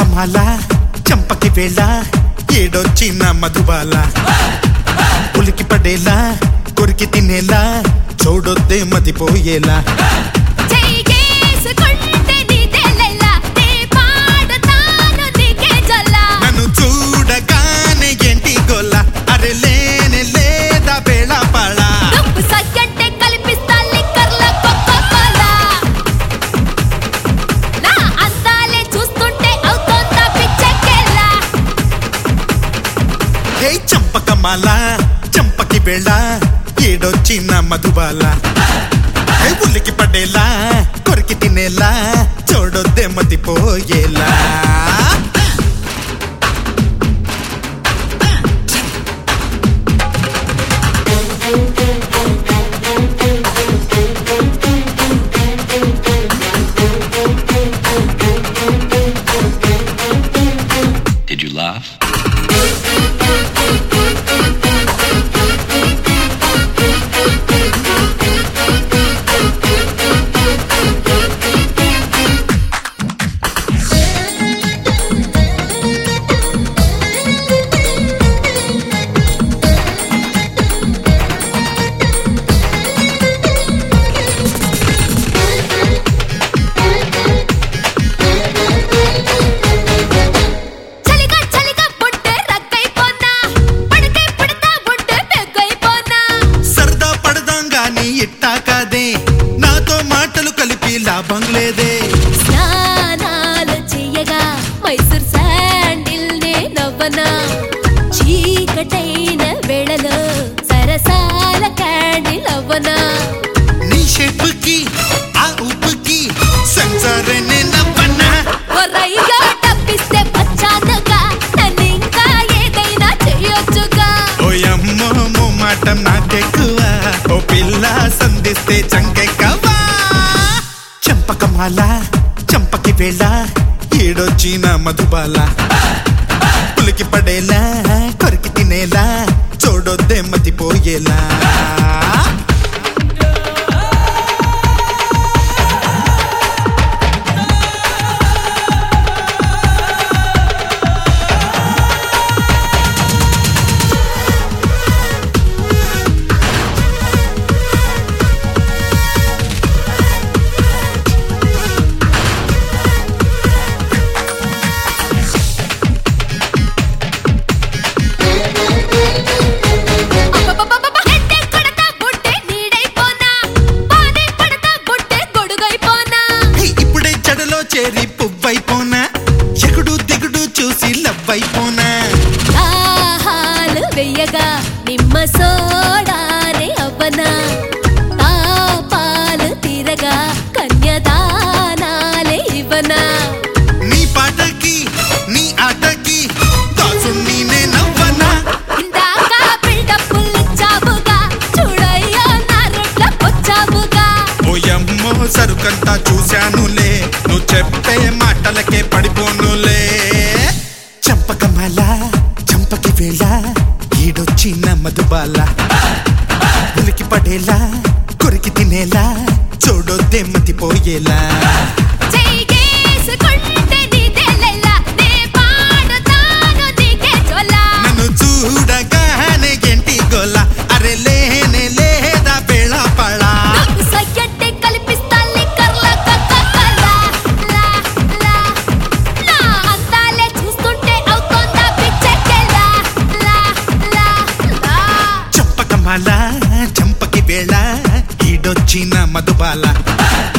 చంపకమాల చంపకి వేళ ఏడొచ్చిన మధుబాల ఉలికి పడేలా కొరికి తినేలా చూడొద్దే మతిపోయేలా చెయ్యేసుకుంటే నీదెలెలా, నీ పాడుతాను నీకే జల్లా. నన్ను చూడగానే ఏంటి గొల్ల అరే లేనే లేదా వేళ పడా నువ్వు సయ్యంటే కల్పిస్తా లిక్కర్ల కోకోకోలా. నా అందాలే చూస్తుంటే అవుతోందా పిచ్చెక్కేలా. హే చంపకమాల చంపకి వేళ ఏడొచ్చిన మధుబాల హే ఉలికి పడేలా కొరికి తినేలా చూడొద్దే మతిపోయేలా Did you laugh? చలిగా చలిగా ఉంటే రగ్గైపోనా. పడకే పడతా ఉంటే పెగ్గైపోనా. సరదా పడదాం గాని ఇట్టా కాదే నాతో మాటలు కలిపి లాభం లేదే స్నానాలు చెయ్యగా మైసూర్ శాండిల్ నే నవ్వనా చీకటైన వేళలో సరసాల క్యాండిల్ అవ్వనా నీ షేపుకి ఆ ఉప్పుకి సెన్సర్ నవ్వన్నా ఒరయ్యో డబ్బిస్తే వచ్చానుగా నన్ను ఇంకా ఏదైనా చెయ్యొచ్చుగా ఓయమ్మో మాట నాకెక్కువ ఓ పిల్ల సంధిస్తే చంకెక్కవా చంపకమాల చంపకి వేళ ఏడొచ్చిన మధుబాల పులికి పడేలా కొరికి తినేలా చూడొద్దే మతిపోయేలా అబ్బబ్బబ్బబ్బ! ఎండే కొడతా బుట్టే నీడైపోనా బానే పడతా బుట్టే గొడుగైపోనా హే, ఇప్పుడే చెడలో చేరి పువ్వైపోనా ఎగుడు దిగుడు చూసి లవ్వైపోనా ఆహాలు వెయ్యగా నిమ్మ సోడానే అవ్వనా తాపాలు తీరగా కన్యదానాలే ఇవ్వనా నీ పాటకి నీ ఆటకి దాసుణ్ణి నవ్వనా ఇందాక బిల్డప్పులు ఇచ్చావుగా చూడయ్యో నా రొట్ల పొచ్చావుగా ఓయమ్మో సరుకంతా చూశానులే నువ్వు చెప్పే మాటలకే పడిపోనులే చంపకమాల చంపకి వేళ ఈడొచ్చిన మధుబాల ఉలికి పడేలా కొరికి తినేలా చూడొద్దే మతిపోయేలా చెయ్యేసుకుంటే నీదెలెలా, నే పాడుతాను నీకే జోలా. నన్ను చూడగానే ఏంటి గోల అరే లేనే లేదా వేళ పడా నువ్వు సయ్యంటే కల్పిస్తా లిక్కర్ల కోకోకోలా. లా, లా. నా అందాలే చూస్తుంటే అవుతోందా పిచ్చెక్కేలా. లా, లా, లా. చంపకమాల చంపకి వేళ ఈడొచ్చిన మధుబాల